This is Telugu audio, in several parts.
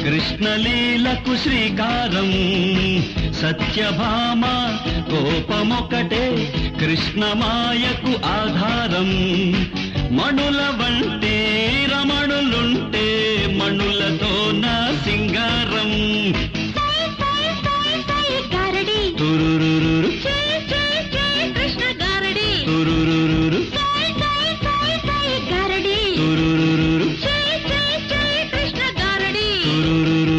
కృష్ణలీలకు శ్రీకారం సత్యభామ కోపమొకటే కృష్ణమాయకు ఆధారం మణుల వంటి రమణులుంటే మణులతో నా సింగారం సై సై సై సై గారడి తురురురు చే చే చే కృష్ణ గారడి తురురురు సై సై సై సై గారడి తురురురు చే చే చే కృష్ణ గారడి తురురురు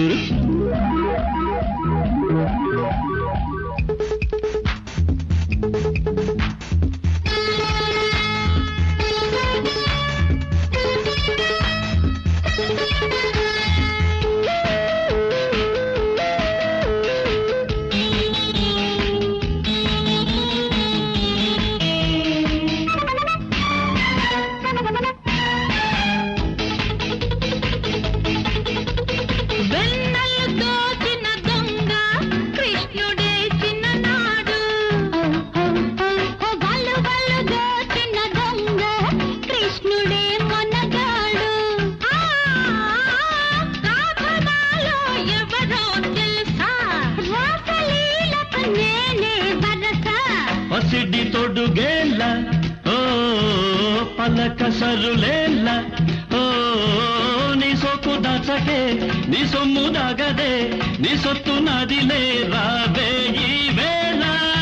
వెన్నెలు దోచిన దొంగ కృష్ణుడే చిన్ననాడు వాళ్ళు వాళ్ళు దోచిన దొంగ కృష్ణుడే మొనగాడు ఆ, కాకడాలో ఎవరో తెలుసా రాసలీలకు నేనే వరస పసిడి తొడుగేళ్ళ ఓ పలక సరులేళ్ళ ఓ నీ సొక్కు దాచకే నీ సొమ్ము దాగదే నీ సొత్తు నదిలే రావే ఈ వేళ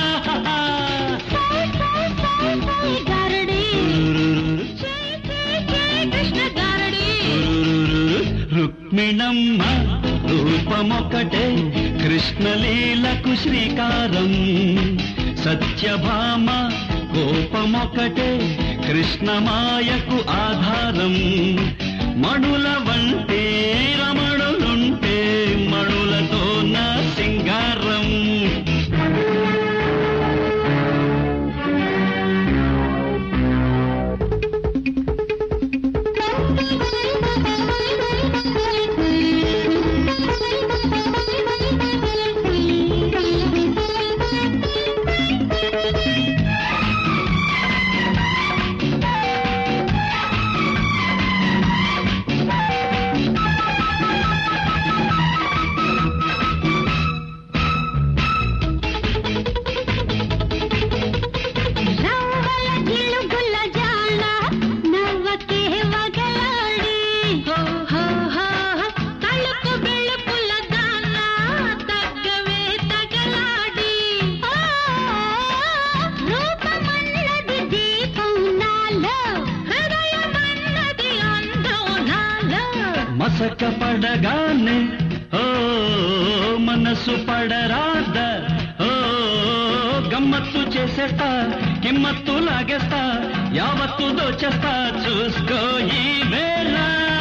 సై సై సై సై గారడి తురురురు, చే చే చే కృష్ణ గారడి తురురురు. రుక్మిణమ్మ రూపమొకటే కృష్ణలీలకు శ్రీకారం సత్యభామ కోపమొకటే కృష్ణమాయకు ఆధారం మణుల వంటి రమణులుంటే మణులతో నా సింగారం రవ్వల జిలుగుల జాల నవ్వకే వగలాడి హో హో హో తలుపు బెళుపుల దాన తగ్గవే తగలాడి ఆ, రూపమన్నది దీపం నాలో హృదయమన్నది అందం నాలో మసక పడగానే ఓ మనసు పడరాద ఓ గమ్మత్తు చేసేస్తా కిమ్మత్తు లాగేస్తా యావత్తు దోచేస్తా చూసుకో ఈ వేళ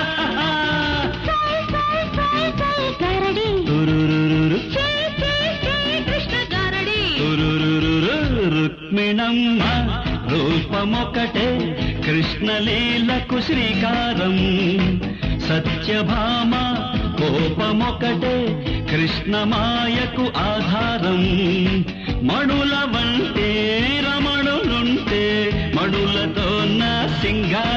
సై సై సై సై గారడి తురురురు, చే చే చే కృష్ణ గారడి తురురురు, రుక్మిణమ్మ రూపమొకటే కృష్ణలీలకు శ్రీకారం సత్యభామ కోపమొకటే కృష్ణమాయకు ఆధారం మణుల వంటి రమణులుంటే మణులతో నా సింగారం